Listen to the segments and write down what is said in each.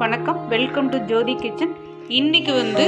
வணக்கம் welcome to Jothi kitchen இன்னைக்கு வந்து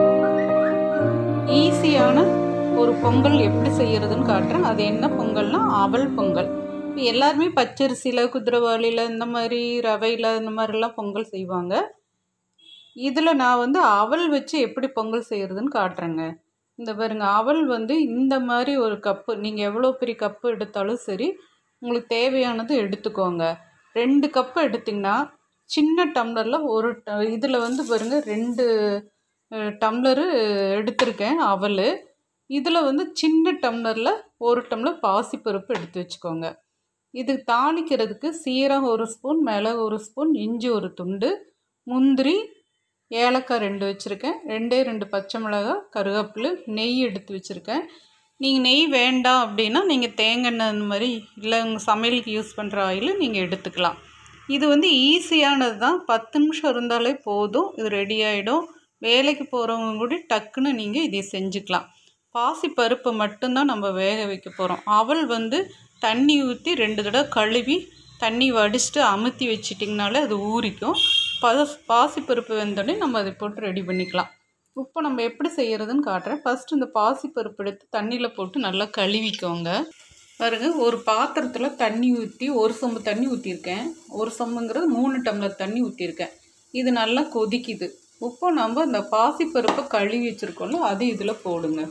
ஈஸியான ஒரு பொங்கல் எப்படி செய்யறதுன்னு காட்டுறேன் அது என்ன பொங்கல்னா அவல் பொங்கல் இப்போ எல்லாருமே பச்சரிசியில் குதிரைவாளியில் இந்த மாதிரி ரவையில் இந்த மாதிரிலாம் பொங்கல் செய்வாங்க இதில் நான் வந்து அவல் வச்சு எப்படி பொங்கல் செய்யறதுன்னு காட்டுறேங்க இந்த பாருங்க அவல் வந்து இந்த மாதிரி ஒரு கப்பு நீங்கள் எவ்வளோ பெரிய கப்பு எடுத்தாலும் சரி உங்களுக்கு தேவையானது எடுத்துக்கோங்க ரெண்டு கப்பு எடுத்திங்கன்னா சின்ன டம்ளரில் ஒரு இதில் வந்து பாருங்க ரெண்டு அஹ், டம்ளரு எடுத்திருக்கேன் அவல் இதில் வந்து சின்ன டம்ளரில் ஒரு டம்ளர் பாசிப்பருப்பு எடுத்து வச்சுக்கோங்க இது தாளிக்கிறதுக்கு சீரகம் ஒரு ஸ்பூன் மிளகு ஒரு ஸ்பூன் இஞ்சி ஒரு துண்டு முந்திரி ஏலக்காய் ரெண்டு வச்சுருக்கேன் ரெண்டே ரெண்டு பச்சை மிளகாய் கருவேப்பிலை நெய் எடுத்து வச்சுருக்கேன் நீங்கள் நெய் வேண்டாம் அப்படின்னா நீங்கள் தேங்காய் எண்ணெய் அந்த மாதிரி இல்லை உங்கள் சமையலுக்கு யூஸ் பண்ணுற ஆயில் நீங்கள் எடுத்துக்கலாம் இது வந்து ஈஸியானது தான் பத்து நிமிஷம் இருந்தாலே போதும் இது ரெடி ஆகிடும் வேலைக்கு போகிறவங்க கூட டக்குன்னு நீங்கள் இதை செஞ்சுக்கலாம் பாசி பருப்பை மட்டும்தான் நம்ம வேக வைக்க போகிறோம் அவல் வந்து தண்ணி ஊற்றி ரெண்டு தடவை கழுவி தண்ணி வடிச்சிட்டு அமுத்தி வச்சிட்டிங்கனாலே அது ஊறிக்கும் பத பாசிப்பருப்பு வெந்தோடனே நம்ம அதை போட்டு ரெடி பண்ணிக்கலாம் இப்போ நம்ம எப்படி செய்கிறதுன்னு காட்டுறேன் ஃபஸ்ட்டு இந்த பாசிப்பருப்பு எடுத்து தண்ணியில் போட்டு நல்லா கழுவிக்கோங்க பாருங்க ஒரு பாத்திரத்தில் தண்ணி ஊற்றி ஒரு சொம்பு தண்ணி ஊற்றிருக்கேன் ஒரு சொம்புங்கிறது மூணு டம்ளர் தண்ணி ஊற்றிருக்கேன் இது நல்லா கொதிக்குது இப்போ நம்ம இந்த பாசிப்பருப்பை கழுவி வச்சுருக்கோம்ல அது இதில் போடுங்க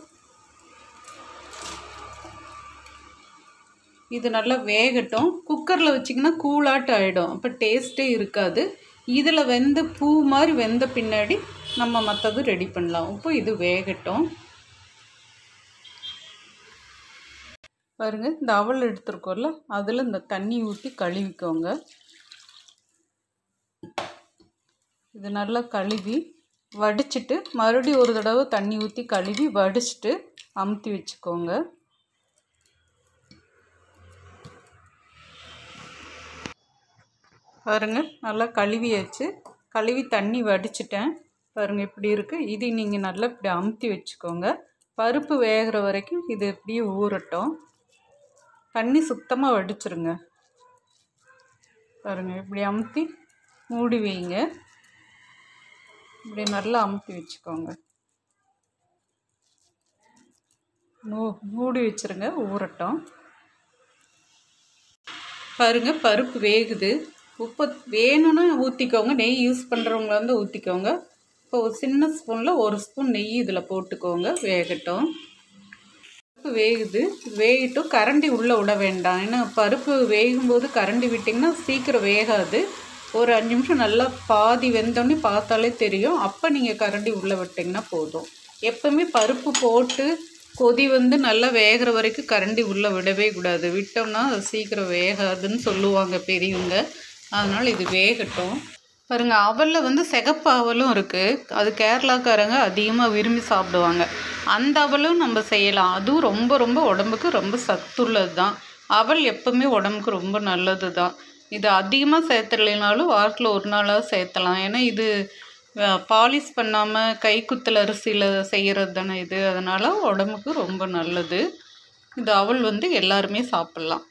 இது நல்லா வேகட்டும் குக்கரில் வச்சிங்கன்னா கூலாட்டு ஆகிடும் அப்போ டேஸ்ட்டே இருக்காது இதில் வெந்த பூ மாதிரி வெந்த பின்னாடி நம்ம மற்றது ரெடி பண்ணலாம் இப்போ இது வேகட்டும் பாருங்க இந்த அவல் எடுத்துருக்கோம்ல அதில் இந்த தண்ணி ஊற்றி கழுவிக்கோங்க இது நல்லா கழுவி வடிச்சிட்டு மறுபடியும் ஒரு தடவை தண்ணி ஊற்றி கழுவி வடிச்சிட்டு அமுத்தி வச்சுக்கோங்க பாருங்க நல்லா கழுவியாச்சு கழுவி தண்ணி வடிச்சிட்டேன் பாருங்க இப்படி இருக்குது இது நீங்கள் நல்லா இப்படி அமுத்தி வச்சுக்கோங்க பருப்பு வேகிற வரைக்கும் இது இப்படியே ஊறட்டும் தண்ணி சுத்தமாக வடிச்சிருங்க பாருங்க இப்படி அமுத்தி மூடி வைங்க இப்படி நல்லா அமுத்தி வச்சுக்கோங்க மூ மூடி வச்சுருங்க ஊறட்டும் பாருங்க பருப்பு வேகுது உப்பு வேணும்னா ஊற்றிக்கோங்க நெய் யூஸ் பண்ணுறவங்க வந்து ஊற்றிக்கோங்க இப்போ ஒரு சின்ன ஸ்பூனில் ஒரு ஸ்பூன் நெய் இதில் போட்டுக்கோங்க வேகட்டும் பருப்பு வேகுது வேகட்டும் கரண்டி உள்ளே விட வேண்டாம் ஏன்னா பருப்பு வேகும்போது கரண்டி விட்டிங்கன்னா சீக்கிரம் வேகாது ஒரு அஞ்சு நிமிஷம் நல்லா பாதி வெந்தோடனே பார்த்தாலே தெரியும் அப்போ நீங்கள் கரண்டி உள்ளே விட்டிங்கன்னா போதும் எப்போவுமே பருப்பு போட்டு கொதி வந்து நல்லா வேகிற வரைக்கும் கரண்டி உள்ளே விடவே கூடாது விட்டோம்னா அது சீக்கிரம் வேகாதுன்னு சொல்லுவாங்க பெரியவங்க அதனால் இது வேகட்டும் பாருங்க அவலில் வந்து சிகப்பு அவலும் இருக்குது அது கேரளாக்காரங்க அதிகமாக விரும்பி சாப்பிடுவாங்க அந்த அவலும் நம்ம செய்யலாம் அதுவும் ரொம்ப ரொம்ப உடம்புக்கு ரொம்ப சத்துள்ளது தான் அவல் எப்பவுமே உடம்புக்கு ரொம்ப நல்லது தான் இது அதிகமாக சேர்த்துலைனாலும் வாரத்தில் ஒரு நாளாக சேர்த்தலாம் ஏன்னா இது பாலிஷ் பண்ணாமல் கைக்குத்தல் அரிசியில் செய்கிறது தானே இது அதனால் உடம்புக்கு ரொம்ப நல்லது இது அவல் வந்து எல்லாருமே சாப்பிட்லாம்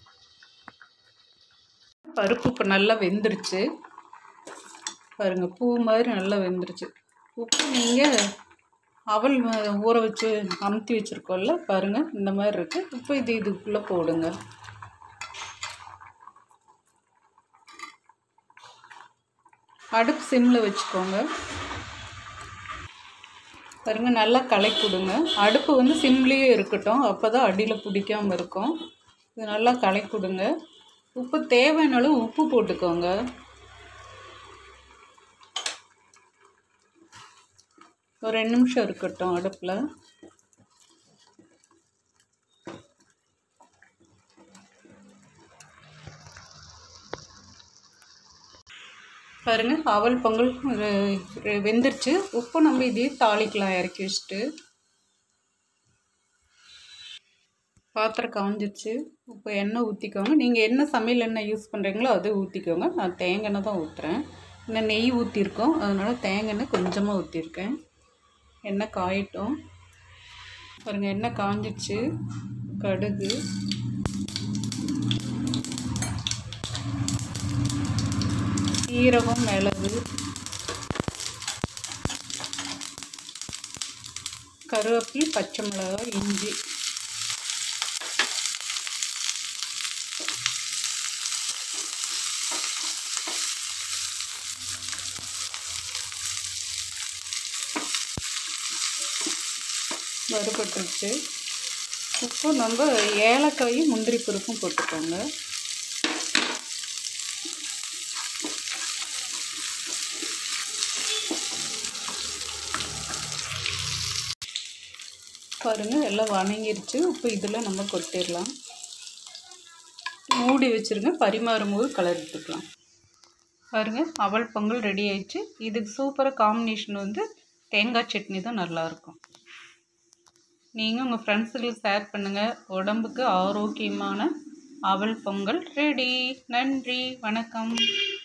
பருப்பு இப்போ நல்லா வெந்துருச்சு பாருங்கள் பூ மாதிரி நல்லா வெந்துருச்சு உப்பு நீங்கள் அவல் வ- ஊற வச்சு அமுத்தி வச்சுருக்கோம்ல பாருங்கள் இந்த மாதிரி இருக்குது இப்போ இது இதுக்குள்ளே போடுங்க அடுப்பு சிம்மில் வச்சுக்கோங்க பாருங்க நல்லா கலக்கி விடுங்க அடுப்பு வந்து சிம்லேயே இருக்கட்டும் அப்போ தான் அடியில் பிடிக்காம இருக்கும் இது நல்லா கலக்கி விடுங்க உப்பு தேவையான அளவு உப்பு போட்டுக்கோங்க ஒரு ரெண்டு நிமிஷம் இருக்கட்டும் அடுப்பில் பாருங்க அவல் பொங்கல் ரெ- ரெ- வெந்துருச்சு உப்பு நம்ம இதையே தாளிக்கலாம் இறக்கி வச்சுட்டு பாத்திரம் காஞ்சிருச்சு இப்போ எண்ணெய் ஊற்றிக்கோங்க நீங்கள் என்ன சமையல் எண்ணெய் யூஸ் பண்ணுறீங்களோ அதை ஊற்றிக்கோங்க நான் தேங்காய் எண்ணெய் தான் ஊற்றுறேன் இன்னும் நெய் ஊற்றிருக்கோம் அதனால் தேங்காய் எண்ணெய் கொஞ்சமாக ஊற்றிருக்கேன் எண்ணெய் காயட்டும் பாருங்கள் எண்ணெய் காஞ்சிருச்சு கடுகு சீரகம் மிளகு கருவேப்பிலை பச்சை மிளகாய் இஞ்சி வறுபட்டுருச்சு இப்போ நம்ம ஏலக்காயும் முந்திரி பருப்பும் போட்டுக்கோங்க பாருங்கள் எல்லாம் வணங்கிருச்சு இப்போ இதில் நம்ம கொட்டிடலாம் மூடி வச்சுருங்க பரிமாறும் போது கலர் எடுத்துக்கலாம் பாருங்கள் அவல் பொங்கல் ரெடி ஆயிடுச்சு இதுக்கு சூப்பராக காம்பினேஷன் வந்து தேங்காய் சட்னி தான் நல்லாயிருக்கும் நீங்கள் உங்கள் ஃப்ரெண்ட்ஸுகளுக்கு ஷேர் பண்ணுங்கள் உடம்புக்கு ஆரோக்கியமான அவல் பொங்கல் ரெடி நன்றி வணக்கம்